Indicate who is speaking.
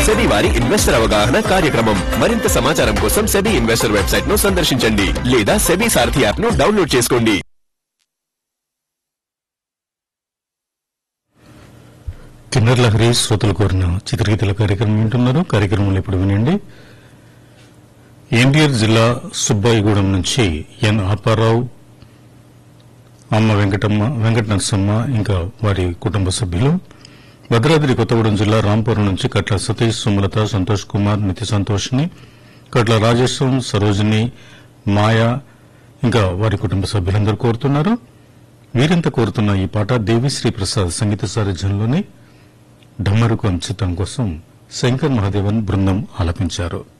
Speaker 1: SEBI వారి investor అవగాహన కార్యక్రమం మరింత సమాచారం కోసం సెబీ ఇన్వెస్టర్ వెబ్సైట్ ను సందర్శించండి లేదా సెబీ సారథి యాప్ ను డౌన్లోడ్ చేసుకోండి
Speaker 2: కిన్నర్ లహరి శ్రోతలు కోరిన చిత్రగీతల కార్యక్రమం వింటున్నారు కార్యక్రమంలో ఇప్పుడు వినండి ఎన్టీఆర్ జిల్లా సుబ్బాయిగూడెం నుంచి ఎన్ అప్పారావు అమ్మ వెంకటమ్మ వెంకట నరసమ్మ ఇంకా వారి కుటుంబ సభ్యులు భద్రాద్రి కొత్తగూడెం జిల్లా రాంపురం నుంచి కట్ల సతీష్ సుమలత సంతోష్ కుమార్ నితి సంతోష్ని కట్ల రాజేశ్వరం సరోజిని మాయా ఇంకా వారి కుటుంబ సభ్యులందరూ కోరుతున్నారు వీరింత కోరుతున్న ఈ పాట దేవిశ్రీ ప్రసాద్ సంగీత సారథ్యంలోని ఢమ్మరుకు చిత్రం కోసం శంకర్ మహాదేవన్ బృందం ఆలపించారు